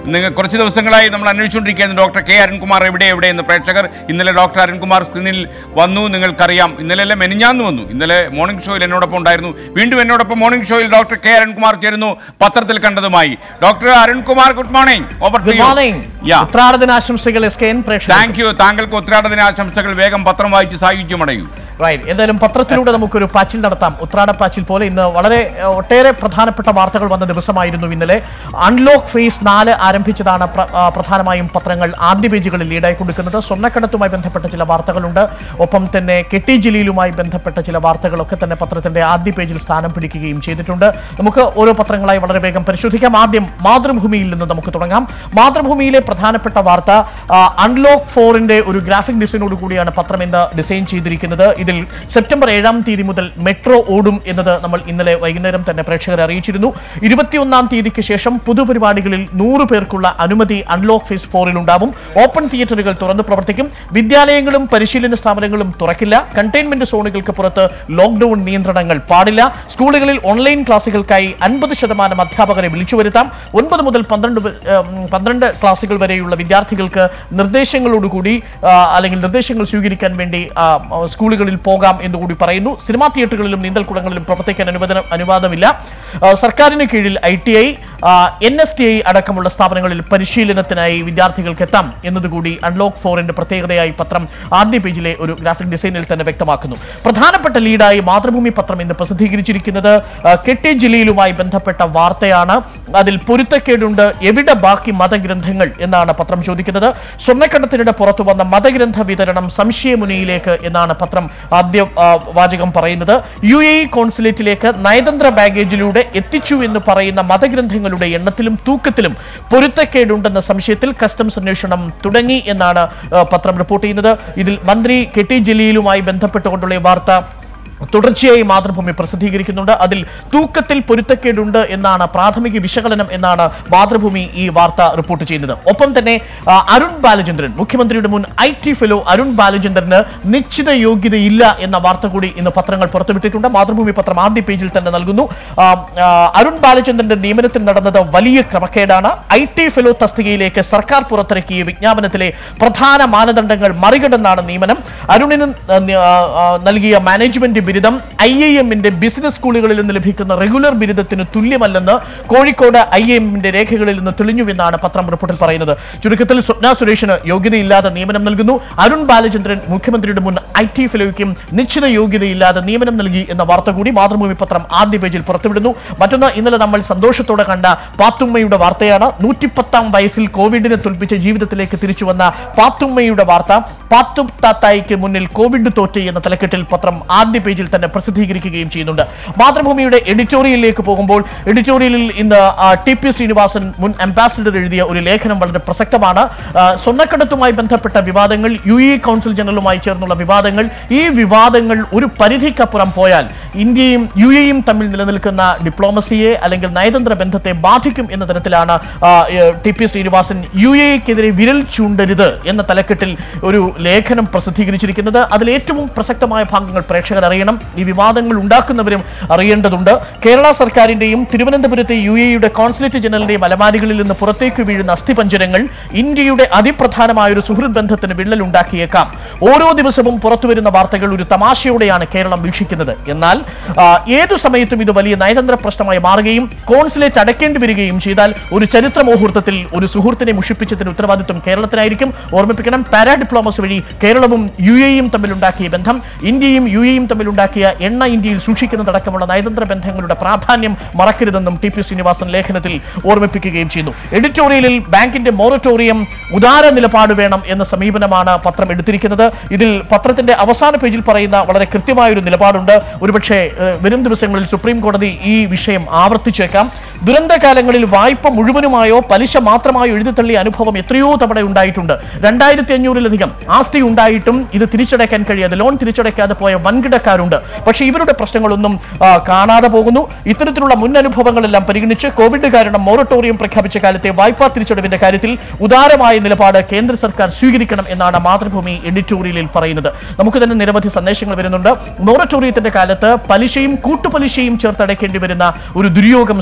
നിങ്ങൾ കുറച്ച് ദിവസങ്ങളായി നമ്മൾ അന്വേഷിച്ചുകൊണ്ടിരിക്കുകയാണ് ഡോക്ടർ കെ അരുൺകുമാർ എവിടെ എവിടെ എന്ന് പ്രേക്ഷകർ ഇന്നലെ ഡോക്ടർ അരുൺകുമാർ സ്ക്രീനിൽ വന്നു നിങ്ങൾക്കറിയാം ഇന്നലെ അല്ല മെനിഞ്ഞാന്ന് വന്നു ഇന്നലെ മോർണിംഗ് ഷോയിൽ എന്നോടൊപ്പം ഉണ്ടായിരുന്നു വീണ്ടും എന്നോടൊപ്പം മോർണിംഗ് ഷോയിൽ ഡോക്ടർ കെ അരുൺകുമാർ ചേരുന്നു പത്രത്തിൽ കണ്ടതുമായി doctor Arunkumar good morning over good morning yeah ഉത്രാടദിനാശംസകൾ എസ് കെ എൻ പ്രേക്ഷകർ താങ്ക് യു താങ്കൾക്ക് ഉത്രാടദിന ആശംസകൾ വേഗം പത്രം വായിച്ച് സാഹിത്യമടയൂ റൈറ്റ് എന്തായാലും പത്രത്തിലൂടെ നമുക്കൊരു പാച്ചിൽ നടത്താം ഉത്രാടപ്പാച്ചിൽ പോലെ ഇന്ന് വളരെ ഏഹ്, ഒട്ടേറെ പ്രധാനപ്പെട്ട വാർത്തകൾ വന്ന ദിവസമായിരുന്നു ഇന്നലെ അൺലോക്ക് ഫേസ് നാല് ആരംഭിച്ചതാണ് പ്ര- ആ, പ്രധാനമായും പത്രങ്ങൾ ആദ്യ പേജുകളിൽ ലീഡായി കൊടുക്കുന്നത് സ്വർണ്ണക്കടത്തുമായി ബന്ധപ്പെട്ട ചില വാർത്തകളുണ്ട് ഒപ്പം തന്നെ കെട്ടി ജില്ലയിലുമായി ബന്ധപ്പെട്ട ചില വാർത്തകളൊക്കെ തന്നെ പത്രത്തിന്റെ ആദ്യ പേജിൽ സ്ഥാനം പിടിക്കുകയും ചെയ്തിട്ടുണ്ട് നമുക്ക് ഓരോ പത്രങ്ങളായി വളരെ വേഗം പരിശോധിക്കാം ആദ്യം മാതൃഭൂമിയിൽ നിന്ന് നമുക്ക് തുടങ്ങാം മാതൃഭൂമിയിലെ പ്രധാനപ്പെട്ട വാർത്ത അൺലോക്ക് ഫോറിന്റെ ഒരു ഗ്രാഫിക് ഡിസൈനോട് കൂടിയാണ് പത്രം ഇന്ന് ഡിസൈൻ ചെയ്തിരിക്കുന്നത് ഇതിൽ സെപ്റ്റംബർ ഏഴാം തീയതി മുതൽ മെട്രോ ഓടും എന്നത് നമ്മൾ ഇന്നലെ വൈകുന്നേരം തന്നെ പ്രേക്ഷകരെ അറിയിച്ചിരുന്നു ഇരുപത്തിയൊന്നാം തീയതിക്ക് ശേഷം പൊതുപരിപാടികളിൽ നൂറ് പേർക്കുള്ള അനുമതി അൺലോക്ക് ഫേസ് ഫോറിൽ ഉണ്ടാവും ഓപ്പൺ തിയേറ്ററുകൾ തുറന്നു പ്രവർത്തിക്കും വിദ്യാലയങ്ങളും പരിശീലന സ്ഥാപനങ്ങളും തുറക്കില്ല കണ്ടെയ്ൻമെന്റ് സോണുകൾക്ക് പുറത്ത് ലോക്ക്ഡൌൺ നിയന്ത്രണങ്ങൾ പാടില്ല സ്കൂളുകളിൽ ഓൺലൈൻ ക്ലാസുകൾക്കായി അൻപത് ശതമാനം അധ്യാപകരെ വിളിച്ചു വരുത്താം ഒൻപത് മുതൽ പന്ത്രണ്ട് വ- ഏം, പന്ത്രണ്ട് ക്ലാസുകൾ വരെയുള്ള വിദ്യാർത്ഥികൾക്ക് നിർദ്ദേശങ്ങളോടുകൂടി ആ, അല്ലെങ്കിൽ നിർദ്ദേശങ്ങൾ സ്വീകരിക്കാൻ വേണ്ടി ആ, ആ, സ്കൂളുകളിൽ പോകാം എന്നുകൂടി പറയുന്നു സിനിമാ തിയേറ്ററുകളിലും നീന്തൽക്കുളങ്ങളിലും പ്രവർത്തിക്കാൻ അനുവദനം അനുവാദമില്ല ആ, സർക്കാരിന് കീഴിൽ I T I N S T I അടക്കമുള്ള സ്ഥാപനങ്ങളിൽ പരിശീലനത്തിനായി വിദ്യാർത്ഥികൾക്ക് എത്താം എന്നതുകൂടി അൺലോക്ക് ഫോറിന്റെ പ്രത്യേകതയായി പത്രം ആദ്യ പേജിലെ ഒരു ഗ്രാഫിക് ഡിസൈനിൽ തന്നെ വ്യക്തമാക്കുന്നു പ്രധാനപ്പെട്ട ലീഡായി മാതൃഭൂമി പത്രം ഇന്ന് പ്രസിദ്ധീകരിച്ചിരിക്കുന്നത് ആ, കെട്ടി ജില്ലയിലുമായി ബന്ധപ്പെട്ട വാർത്തയാണ് അതിൽ പൊരുത്തക്കേടുണ്ട് എവിടെ ബാക്കി മതഗ്രന്ഥങ്ങൾ എന്നാണ് പത്രം ചോദിക്കുന്നത് സ്വർണ്ണക്കടത്തിനിടെ പുറത്തു വന്ന മതഗ്രന്ഥ വിതരണം സംശയമുനിയിലേക്ക് എന്നാണ് പത്രം ആദ്യ ആ, വാചകം പറയുന്നത് യു എ ഇ കോൺസുലേറ്റിലേക്ക് നയതന്ത്ര ബാഗേജിലൂടെ എത്തിച്ചു എന്ന് പറയുന്ന മതഗ്രന്ഥങ്ങളുടെ എണ്ണത്തിലും തൂക്കത്തിലും പൊരുത്തക്കേടുണ്ടെന്ന സംശയത്തിൽ കസ്റ്റംസ് അന്വേഷണം തുടങ്ങി എന്നാണ് ആ, പത്രം റിപ്പോർട്ട് ചെയ്യുന്നത് ഇതിൽ മന്ത്രി കെ ടി ജലീലുമായി ബന്ധപ്പെട്ടുകൊണ്ടുള്ള ഈ വാർത്ത തുടർച്ചയായി മാതൃഭൂമി പ്രസിദ്ധീകരിക്കുന്നുണ്ട് അതിൽ തൂക്കത്തിൽ പൊരുത്തക്കേടുണ്ട് എന്നാണ് പ്രാഥമിക വിശകലനം എന്നാണ് മാതൃഭൂമി ഈ വാർത്ത റിപ്പോർട്ട് ചെയ്യുന്നത് ഒപ്പം തന്നെ ആ, അരുൺ ബാലചന്ദ്രൻ മുഖ്യമന്ത്രിയുടെ മുൻ ഐ ടി ഫെലോ അരുൺ ബാലചന്ദ്രന് നിശ്ചിത യോഗ്യതയില്ല എന്ന വാർത്ത കൂടി ഇന്ന് പത്രങ്ങൾ പുറത്തുവിട്ടിട്ടുണ്ട് മാതൃഭൂമി പത്രം ആദ്യ പേജിൽ തന്നെ നൽകുന്നു ആ, ആ, അരുൺ ബാലചന്ദ്രന്റെ നിയമനത്തിൽ നടന്നത് വലിയ ക്രമക്കേടാണ് ഐ ടി ഫെലോ തസ്തികയിലേക്ക് സർക്കാർ പുറത്തിറക്കിയ വിജ്ഞാപനത്തിലെ പ്രധാന മാനദണ്ഡങ്ങൾ മറികടന്നാണ് നിയമനം അരുണിന് ആ, ആ, ആ, നൽകിയ മാനേജ്മെന്റ് ബിരുദം ഐ ഐ എമ്മിന്റെ ബിസിനസ് സ്കൂളുകളിൽ നിന്ന് ലഭിക്കുന്ന റെഗുലർ ബിരുദത്തിന് തുല്യമല്ലെന്ന് കോഴിക്കോട് ഐ ഐ എമ്മിന്റെ രേഖകളിൽ നിന്ന് തെളിഞ്ഞുവെന്നാണ് പത്രം റിപ്പോർട്ടിൽ പറയുന്നത് ചുരുക്കത്തിൽ സ്വപ്ന സുരേഷിന് യോഗ്യതയില്ലാതെ നിയമനം നൽകുന്നു അരുൺ ബാലചന്ദ്രൻ മുഖ്യമന്ത്രിയുടെ മുൻ ഐ ടി ഫെലോയ്ക്കും നിശ്ചിത യോഗ്യതയില്ലാതെ നിയമനം നൽകി എന്ന വാർത്ത കൂടി മാതൃഭൂമി പത്രം ആദ്യ പേജിൽ പുറത്തുവിടുന്നു മറ്റൊന്ന് ഇന്നലെ നമ്മൾ സന്തോഷത്തോടെ കണ്ട പാത്തുമ്മയുടെ വാർത്തയാണ് നൂറ്റിപ്പത്താം വയസ്സിൽ കോവിഡിനെ തോൽപ്പിച്ച ജീവിതത്തിലേക്ക് തിരിച്ചു വന്ന പാത്തുമ്മയുടെ വാർത്ത പാത്തു താത്തായിക്ക് മുന്നിൽ കോവിഡ് തോറ്റ് എന്ന തലക്കെട്ടിൽ പത്രം ആദ്യ പേജിൽ തന്നെ പ്രസിദ്ധീകരിക്കുകയും ചെയ്യുന്നുണ്ട് മാതൃഭൂമിയുടെ എഡിറ്റോറിയലിലേക്ക് പോകുമ്പോൾ എഡിറ്റോറിയലിൽ ഇന്ന് ആ, ടി പി ശ്രീനിവാസൻ മുൻ അംബാസിഡർ എഴുതിയ ഒരു ലേഖനം വളരെ പ്രസക്തമാണ് ആ, സ്വർണ്ണക്കടത്തുമായി ബന്ധപ്പെട്ട വിവാദങ്ങൾ യു എ കൗൺസിൽ ജനറലുമായി ചേർന്നുള്ള വിവാദങ്ങൾ ഈ വിവാദങ്ങൾ ഒരു പരിധിക്കപ്പുറം പോയാൽ ഇന്ത്യയും യു എയും തമ്മിൽ നിലനിൽക്കുന്ന ഡിപ്ലോമസിയെ അല്ലെങ്കിൽ നയതന്ത്ര ബന്ധത്തെ ബാധിക്കും എന്ന തരത്തിലാണ് ആ, ഏ, ടി പി ശ്രീനിവാസൻ യു എക്കെതിരെ വിരൽ ചൂണ്ടരുത് എന്ന തലക്കെട്ടിൽ ഒരു ലേഖനം പ്രസിദ്ധീകരിച്ചിരിക്കുന്നത് അതിൽ ഏറ്റവും പ്രസക്തമായ ഭാഗങ്ങൾ പ്രേക്ഷകർ അറിയണം ഈ വിവാദങ്ങൾ ഉണ്ടാക്കുന്നവരും അറിയേണ്ടതുണ്ട് കേരള സർക്കാരിന്റെയും തിരുവനന്തപുരത്തെ യു എയുടെ കോൺസുലേറ്റ് ജനറലിന്റെയും അലമാരികളിൽ നിന്ന് പുറത്തേക്ക് വീഴുന്ന അസ്ഥിപഞ്ജരങ്ങൾ ഇന്ത്യയുടെ അതിപ്രധാനമായ ഒരു സുഹൃത്ത് ബന്ധത്തിന് വിള്ളൽ ഉണ്ടാക്കിയേക്കാം ഓരോ ദിവസവും പുറത്തുവരുന്ന വാർത്തകൾ ഒരു തമാശയോടെയാണ് കേരളം വീക്ഷിക്കുന്നത് എന്നാൽ ആ, ഏതു സമയത്തും ഇത് വലിയ നയതന്ത്ര പ്രശ്നമായി മാറുകയും കോൺസുലേറ്റ് അടയ്ക്കേണ്ടി വരികയും ചെയ്താൽ ഒരു ചരിത്ര മുഹൂർത്തത്തിൽ ഒരു സുഹൃത്തിനെ മുഷിപ്പിച്ചതിന് ഉത്തരവാദിത്വം കേരളത്തിനായിരിക്കും ഓർമ്മിപ്പിക്കണം പാരാ ഡിപ്ലോമസി വഴി കേരളവും യു എയും തമ്മിലുണ്ടാക്കിയ ബന്ധം ഇന്ത്യയും യു എയും തമ്മിലുണ്ടാക്കിയ എണ്ണ ഇന്ത്യയിൽ സൂക്ഷിക്കുന്നതടക്കമുള്ള നയതന്ത്ര ബന്ധങ്ങളുടെ പ്രാധാന്യം മറക്കരുതെന്നും ടി പി ശ്രീനിവാസൻ ലേഖനത്തിൽ ഓർമ്മിപ്പിക്കുകയും ചെയ്യുന്നു എഡിറ്റോറിയലിൽ ബാങ്കിന്റെ മൊറട്ടോറിയം ഉദാര നിലപാട് വേണം എന്ന സമീപനമാണ് പത്രം എടുത്തിരിക്കുന്നത് ഇതിൽ പത്രത്തിന്റെ അവസാന പേജിൽ പറയുന്ന വളരെ കൃത്യമായ ഒരു നിലപാടുണ്ട് ഒരുപക്ഷെ ഏഹ്, വരും ദിവസങ്ങളിൽ സുപ്രീം കോടതി ഈ വിഷയം ആവർത്തിച്ചേക്കാം ദുരന്തകാലങ്ങളിൽ വായ്പ മുഴുവനുമായോ പലിശ മാത്രമായോ എഴുതിത്തള്ളിയ അനുഭവം എത്രയോ തവണ ഉണ്ടായിട്ടുണ്ട് രണ്ടായിരത്തി അഞ്ഞൂറിലധികം ആസ്തി ഉണ്ടായിട്ടും ഇത് തിരിച്ചടയ്ക്കാൻ കഴിയാതെ ലോൺ തിരിച്ചടയ്ക്കാതെ പോയ വൻകിടക്കാരുണ്ട് പക്ഷേ ഇവരുടെ പ്രശ്നങ്ങളൊന്നും ആ, കാണാതെ പോകുന്നു ഇത്തരത്തിലുള്ള മുൻ അനുഭവങ്ങളെല്ലാം പരിഗണിച്ച് കോവിഡ് കാരണം മൊറട്ടോറിയം പ്രഖ്യാപിച്ച കാലത്തെ വായ്പാ തിരിച്ചടവിന്റെ കാര്യത്തിൽ ഉദാരമായ നിലപാട് കേന്ദ്ര സർക്കാർ സ്വീകരിക്കണം എന്നാണ് മാതൃഭൂമി എഡിറ്റോറിയലിൽ പറയുന്നത് നമുക്ക് തന്നെ നിരവധി സന്ദേശങ്ങൾ വരുന്നുണ്ട് മൊറട്ടോറിയത്തിന്റെ കാലത്ത് പലിശയും കൂട്ടുപലിശയും ചേർത്തടയ്ക്കേണ്ടി വരുന്ന ഒരു ദുര്യോഗം സാധാരണ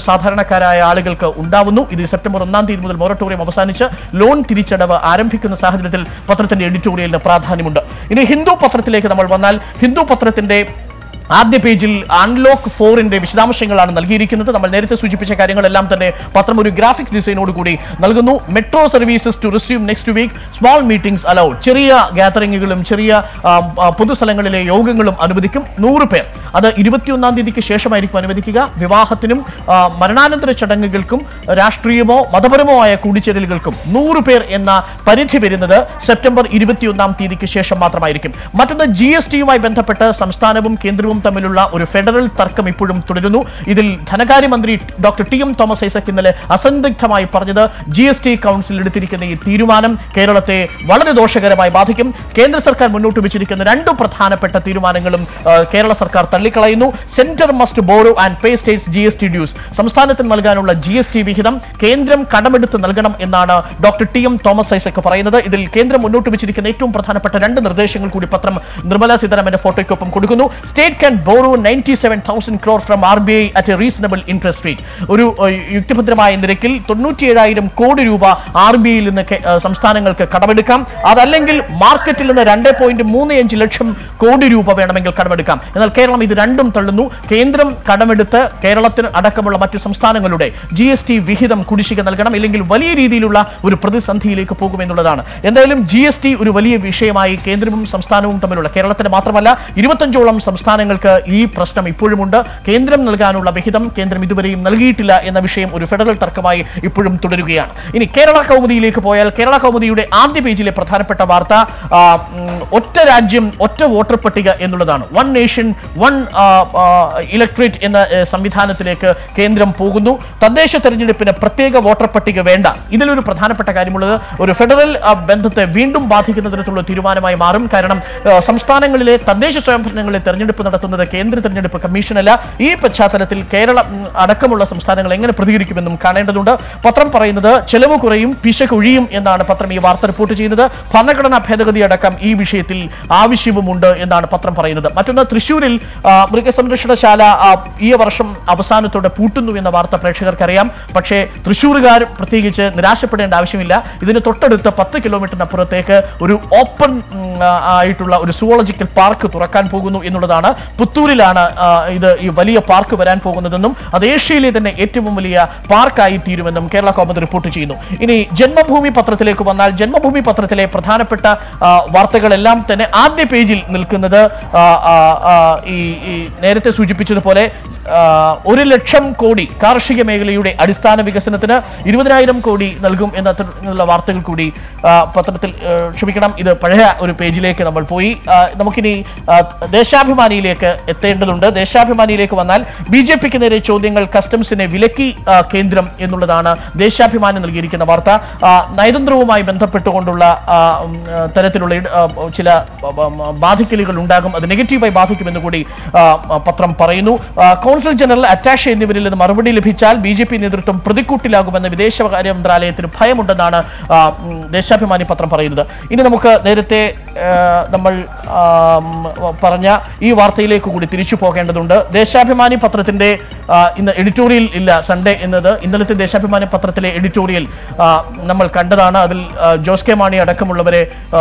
സാധാരണക്കാരായ ആളുകൾക്ക് ഉണ്ടാവുന്നു ഇത് സെപ്റ്റംബർ ഒന്നാം തീയതി മുതൽ മൊറട്ടോറിയം അവസാനിച്ച് ലോൺ തിരിച്ചടവ് ആരംഭിക്കുന്ന സാഹചര്യത്തിൽ പത്രത്തിന്റെ എഡിറ്റോറിയലിന് പ്രാധാന്യമുണ്ട് ഇനി ഹിന്ദു പത്രത്തിലേക്ക് നമ്മൾ വന്നാൽ ഹിന്ദു പത്രത്തിന്റെ ആദ്യ പേജിൽ അൺലോക്ക് ഫോറിന്റെ വിശദാംശങ്ങളാണ് നൽകിയിരിക്കുന്നത് നമ്മൾ നേരത്തെ സൂചിപ്പിച്ച കാര്യങ്ങളെല്ലാം തന്നെ പത്രം ഒരു ഗ്രാഫിക്സ് ഡിസൈനോട് കൂടി നൽകുന്നു metro services to resume next week small meetings allowed ചെറിയ ഗ്യാതറിങ്ങുകളും ചെറിയ ആ, ആ, പൊതുസ്ഥലങ്ങളിലെ യോഗങ്ങളും അനുവദിക്കും നൂറ് പേർ അത് ഇരുപത്തിയൊന്നാം തീയതിക്ക് ശേഷമായിരിക്കും അനുവദിക്കുക വിവാഹത്തിനും ആ, മരണാനന്തര ചടങ്ങുകൾക്കും രാഷ്ട്രീയമോ മതപരമോ ആയ കൂടിച്ചേരലുകൾക്കും നൂറ് പേർ എന്ന പരിധി വരുന്നത് സെപ്റ്റംബർ ഇരുപത്തിയൊന്നാം തീയതിക്ക് ശേഷം മാത്രമായിരിക്കും മറ്റൊന്ന് ജി എസ് ടിയുമായി ബന്ധപ്പെട്ട് സംസ്ഥാനവും കേന്ദ്രവും തമ്മിലുള്ള ഒരു ഫെഡറൽ തർക്കം ഇപ്പോഴും തുടരുന്നു ഇതിൽ ധനകാര്യമന്ത്രി doctor T M Thomas Isaac ഇന്നലെ അസന്ദിഗ്ധമായി പറഞ്ഞത് ജി എസ് ടി കൗൺസിൽ എടുത്തിരിക്കുന്ന ഈ തീരുമാനം കേരളത്തെ വളരെ ദോഷകരമായി ബാധിക്കും കേന്ദ്ര സർക്കാർ മുന്നോട്ട് വെച്ചിരിക്കുന്ന രണ്ട് പ്രധാനപ്പെട്ട തീരുമാനങ്ങളും ആ, കേരള സർക്കാർ തള്ളിക്കളയുന്നു centre must borrow and pay states G S T dues സംസ്ഥാനത്തിന് നൽകാനുള്ള ജി എസ് ടി വിഹിതം കേന്ദ്രം കടമെടുത്ത് നൽകണം എന്നാണ് doctor T M Thomas Isaac പറയുന്നത് ഇതിൽ കേന്ദ്രം മുന്നോട്ട് വെച്ചിരിക്കുന്ന ഏറ്റവും പ്രധാനപ്പെട്ട രണ്ട് നിർദ്ദേശങ്ങൾ കൂടി പത്രം നിർമ്മല സീതാരാമന്റെ ഫോട്ടോയ്ക്കൊപ്പം കൊടുക്കുന്നു state can borrow ninety seven thousand crore from R B I at a reasonable interest rate ഒരു ഏഹ്, യുക്തിഭദ്രമായ നിരക്കിൽ തൊണ്ണൂറ്റി ഏഴായിരം കോടി രൂപ ആർ ബി ഐയിൽ നിന്ന് കെ- ഏഹ്, സംസ്ഥാനങ്ങൾക്ക് കടമെടുക്കാം അതല്ലെങ്കിൽ മാർക്കറ്റിൽ നിന്ന് രണ്ട് പോയിന്റ് മൂന്ന് അഞ്ച് ലക്ഷം കോടി രൂപ വേണമെങ്കിൽ കടമെടുക്കാം എന്നാൽ കേരളം ഇത് രണ്ടും തള്ളുന്നു കേന്ദ്രം കടമെടുത്ത് കേരളത്തിന് അടക്കമുള്ള മറ്റു സംസ്ഥാനങ്ങളുടെ ജി എസ് ടി വിഹിതം കുടിശ്ശിക നൽകണം ഇല്ലെങ്കിൽ വലിയ രീതിയിലുള്ള ഒരു പ്രതിസന്ധിയിലേക്ക് പോകുമെന്നുള്ളതാണ് എന്തായാലും ജി എസ് ടി ഒരു വലിയ വിഷയമായി കേന്ദ്രവും സംസ്ഥാനവും തമ്മിലുള്ള കേരളത്തിന് മാത്രമല്ല ഇരുപത്തഞ്ചോളം സംസ്ഥാനങ്ങൾക്ക് ഈ പ്രശ്നം ഇപ്പോഴുമുണ്ട് കേന്ദ്രം നൽകാനുള്ള വിഹിതം കേന്ദ്രം ഇതുവരെയും നൽകിയിട്ടില്ല എന്ന വിഷയം ഒരു ഫെഡറൽ തർക്കമായി ഇപ്പോഴും തുടരുകയാണ് ഇനി കേരള കൗമുദിയിലേക്ക് പോയാൽ കേരള കൗമുദിയുടെ ആദ്യ പേജിലെ പ്രധാനപ്പെട്ട വാർത്ത ആ, ഉം, ഒറ്റ രാജ്യം ഒറ്റ വോട്ടർ പട്ടിക എന്നുള്ളതാണ് വൺ നേഷൻ വൺ ഇലക്ട്രേറ്റ് എന്ന ഏ, സംവിധാനത്തിലേക്ക് കേന്ദ്രം പോകുന്നു തദ്ദേശ തെരഞ്ഞെടുപ്പിന് പ്രത്യേക വോട്ടർ പട്ടിക വേണ്ട ഇതിലൊരു പ്രധാനപ്പെട്ട കാര്യമുള്ളത് ഒരു ഫെഡറൽ ആ, ബന്ധത്തെ വീണ്ടും ബാധിക്കുന്ന തരത്തിലുള്ള തീരുമാനമായി മാറും കാരണം ആ, സംസ്ഥാനങ്ങളിലെ തദ്ദേശ സ്വയംഭരണങ്ങളിലെ തെരഞ്ഞെടുപ്പ് നടത്തുന്നത് കേന്ദ്ര തെരഞ്ഞെടുപ്പ് കമ്മീഷനല്ല ഈ പശ്ചാത്തലത്തിൽ കേരളം ഉം, അടക്കമുള്ള സംസ്ഥാനങ്ങൾ എങ്ങനെ പ്രതികരിക്കുമെന്നും കാണേണ്ടതുണ്ട് പത്രം പറയുന്നത് ചെലവ് കുറയും പിശകൊഴിയും എന്നാണ് പത്രം ഈ വാർത്ത റിപ്പോർട്ട് ചെയ്യുന്നത് ഭരണഘടനാ ഭേദഗതി അടക്കം ഈ വിഷയത്തിൽ ആവശ്യവുമുണ്ട് എന്നാണ് പത്രം പറയുന്നത് മറ്റൊന്ന് തൃശൂരിൽ ആ, മൃഗസംരക്ഷണശാല ആ, ഈ വർഷം അവസാനത്തോടെ പൂട്ടുന്നു എന്ന വാർത്ത പ്രേക്ഷകർക്കറിയാം പക്ഷേ തൃശ്ശൂരുകാർ പ്രത്യേകിച്ച് നിരാശപ്പെടേണ്ട ആവശ്യമില്ല ഇതിന് തൊട്ടടുത്ത് പത്ത് കിലോമീറ്ററിനപ്പുറത്തേക്ക് ഒരു ഓപ്പൺ ഉം, ആ, ആയിട്ടുള്ള ഒരു സുവോളജിക്കൽ പാർക്ക് തുറക്കാൻ പോകുന്നു എന്നുള്ളതാണ് പുത്തൂരിലാണ് ആ, ഇത് ഈ വലിയ പാർക്ക് വരാൻ പോകുന്നതെന്നും അത് ഏഷ്യയിലെ തന്നെ ഏറ്റവും വലിയ പാർക്കായി തീരുമെന്നും കേരള കോമത് റിപ്പോർട്ട് ചെയ്യുന്നു ഇനി ജന്മഭൂമി പത്രത്തിലേക്ക് വന്നാൽ ജന്മഭൂമി പത്രത്തിലെ പ്രധാനപ്പെട്ട ആ, വാർത്തകളെല്ലാം തന്നെ ആദ്യ പേജിൽ നിൽക്കുന്നത് ആ, ആ, ആ, ഈ ഈ നേരത്തെ സൂചിപ്പിച്ചതുപോലെ ആ, ഒരു ലക്ഷം കോടി കാർഷിക മേഖലയുടെ അടിസ്ഥാന വികസനത്തിന് ഇരുപതിനായിരം കോടി നൽകും എന്ന തരത്തിലുള്ള വാർത്തകൾ കൂടി ആ, പത്രത്തിൽ ആ, ക്ഷമിക്കണം ഇത് പഴയ ഒരു പേജിലേക്ക് നമ്മൾ പോയി ആ, നമുക്കിനി ആ, ദേശാഭിമാനിയിലേക്ക് എത്തേണ്ടതുണ്ട് ദേശാഭിമാനിയിലേക്ക് വന്നാൽ ബി ജെ പിക്ക് നേരെ ചോദ്യങ്ങൾ കസ്റ്റംസിനെ വിലക്കി ആ, കേന്ദ്രം എന്നുള്ളതാണ് ദേശാഭിമാനി നൽകിയിരിക്കുന്ന വാർത്ത ആ, നയതന്ത്രവുമായി ബന്ധപ്പെട്ടുകൊണ്ടുള്ള ആ, ഉം, ആ, തരത്തിലുള്ള ഇട- ആ, ചില ബ- ബ- ബാധിക്കലുകൾ ഉണ്ടാകും അത് നെഗറ്റീവായി ബാധിക്കുമെന്ന് കൂടി ആ, ആ, പത്രം പറയുന്നു ആ, കൗൺസിൽ ജനറൽ അറ്റാഷെ എന്നിവരിൽ നിന്ന് മറുപടി ലഭിച്ചാൽ ബി ജെ പി നേതൃത്വം പ്രതിക്കൂട്ടിലാകുമെന്ന് വിദേശകാര്യ മന്ത്രാലയത്തിന് ഭയമുണ്ടെന്നാണ് ആ, ഉം, ദേശാഭിമാനി പത്രം പറയുന്നത് ഇനി നമുക്ക് നേരത്തെ ആ, നമ്മൾ ആ, ഉം, പറഞ്ഞ ഈ വാർത്തയിലേക്ക് കൂടി തിരിച്ചു പോകേണ്ടതുണ്ട് ദേശാഭിമാനി പത്രത്തിന്റെ ആ, ഇന്ന് എഡിറ്റോറിയൽ ഇല്ല സൺഡേ എന്നത് ഇന്നലത്തെ ദേശാഭിമാനി പത്രത്തിലെ എഡിറ്റോറിയൽ ആ, നമ്മൾ കണ്ടതാണ് അതിൽ ആ, ജോസ് കെ മാണി അടക്കമുള്ളവരെ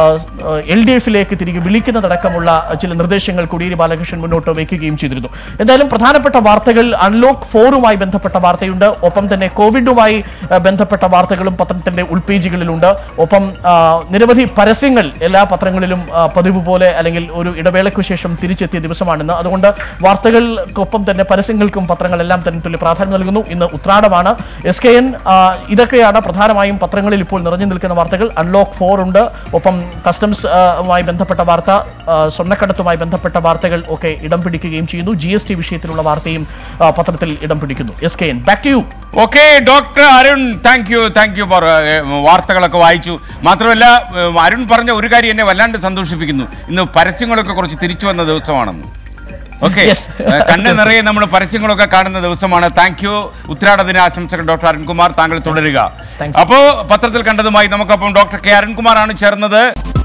എൽ ഡി എഫിലേക്ക് തിരികെ വിളിക്കുന്നതടക്കമുള്ള ചില നിർദ്ദേശങ്ങൾ കോടിയേരി ബാലകൃഷ്ണൻ മുന്നോട്ട് വയ്ക്കുകയും ചെയ്തിരുന്നു എന്തായാലും പ്രധാനപ്പെട്ട വാർത്തകൾ അൺലോക്ക് ഫോറുമായി ബന്ധപ്പെട്ട വാർത്തയുണ്ട് ഒപ്പം തന്നെ കോവിഡുമായി ആ, ബന്ധപ്പെട്ട വാർത്തകളും പത്രത്തിന്റെ ഉൾപേജുകളിലുണ്ട് ഒപ്പം ആ, നിരവധി പരസ്യങ്ങൾ എല്ലാ പത്രങ്ങളിലും ആ, പതിവ് പോലെ അല്ലെങ്കിൽ ഒരു ഇടവേളയ്ക്കു ശേഷം തിരിച്ചെത്തിയ ദിവസമാണിന്ന് അതുകൊണ്ട് വാർത്തകൾക്കൊപ്പം തന്നെ പരസ്യങ്ങൾക്കും പത്രങ്ങളെല്ലാം തന്നെ തുല്യ പ്രാധാന്യം നൽകുന്നു ഇന്ന് ഉത്രാടമാണ് എസ് കെ എൻ ഇതൊക്കെയാണ് പ്രധാനമായും പത്രങ്ങളിൽ ഇപ്പോൾ നിറഞ്ഞു നിൽക്കുന്ന വാർത്തകൾ അൺലോക്ക് ഫോർ ഉണ്ട് ഒപ്പം കസ്റ്റംസ് ആ, മായി ബന്ധപ്പെട്ട വാർത്ത ആ, സ്വർണ്ണക്കടത്തുമായി ബന്ധപ്പെട്ട വാർത്തകൾ ഒക്കെ ഇടം പിടിക്കുകയും ചെയ്യുന്നു ജി എസ് ടി വിഷയത്തിലുള്ള വാർത്തയും ആ, പത്രത്തിൽ ഇടം പിടിക്കുന്നു S K N back to you okay doctor Arun thank you thank you for വാർത്തകളൊക്കെ വായിച്ചു മാത്രമല്ല ഏ, അരുൺ പറഞ്ഞ ഒരു കാര്യം എന്നെ വല്ലാണ്ട് സന്തോഷിപ്പിക്കുന്നു ഇന്ന് പരസ്യങ്ങളൊക്കെ കുറച്ച് തിരിച്ചു വന്ന ദിവസമാണെന്ന് ഓക്കെ Yes. കണ്ണ് നിറയെ നമ്മൾ പരസ്യങ്ങളൊക്കെ കാണുന്ന ദിവസമാണ് താങ്ക് യു ഉത്രാട ദിന ആശംസകൾ ഡോക്ടർ അരുൺകുമാർ താങ്കൾ തുടരുക Thank you. അപ്പോൾ പത്രത്തിൽ കണ്ടതുമായി നമുക്കൊപ്പം ഡോക്ടർ കെ അരുൺകുമാറാണ് ചേർന്നത്